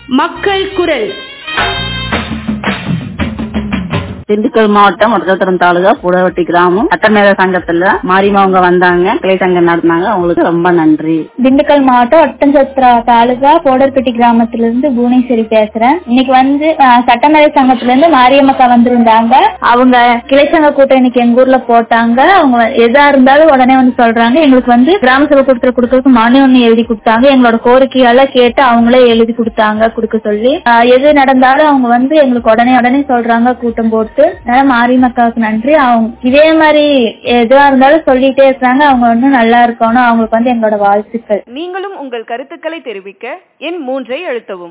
மக்கள் குரல் திண்டுக்கல் மாவட்டம் ஒட்டத்தரம் தாலுகா புடவட்டி கிராமம் சட்டமேத சங்கத்துல மாரியம்மா வந்தாங்க கிளை சங்கம் நடத்தினாங்க அவங்களுக்கு ரொம்ப நன்றி திண்டுக்கல் மாவட்டம் ஒட்டஞ்சத்திரா தாலுகா போடர்பட்டி கிராமத்துல இருந்து புவனேஸ்வரி பேசுறேன் இன்னைக்கு வந்து அஹ், சட்டமேதை சங்கத்துல இருந்து மாரியம்மக்கா வந்திருந்தாங்க அவங்க கிளை சங்க கூட்டம் இன்னைக்கு எங்க ஊர்ல போட்டாங்க அவங்க வ- எதா இருந்தாலும் உடனே வந்து சொல்றாங்க எங்களுக்கு வந்து கிராம சபை கூட்டத்தில் கொடுக்கறதுக்கு மனு ஒண்ணு எழுதி கொடுத்தாங்க எங்களோட கோரிக்கையெல்லாம் கேட்டு அவங்களே எழுதி கொடுத்தாங்க கொடுக்க சொல்லி அஹ், எது நடந்தாலும் அவங்க வந்து எங்களுக்கு உடனே உடனே சொல்றாங்க கூட்டம் போட்டு அதனால மாரியம்மக்காவுக்கு நன்றி அவங்க இதே மாதிரி எதுவா இருந்தாலும் சொல்லிட்டே இருக்காங்க அவங்க இன்னும் நல்லா இருக்கணும் அவங்களுக்கு வந்து எங்களோட வாழ்த்துக்கள் நீங்களும் உங்கள் கருத்துக்களை தெரிவிக்க எண் மூன்றை அழுத்தவும்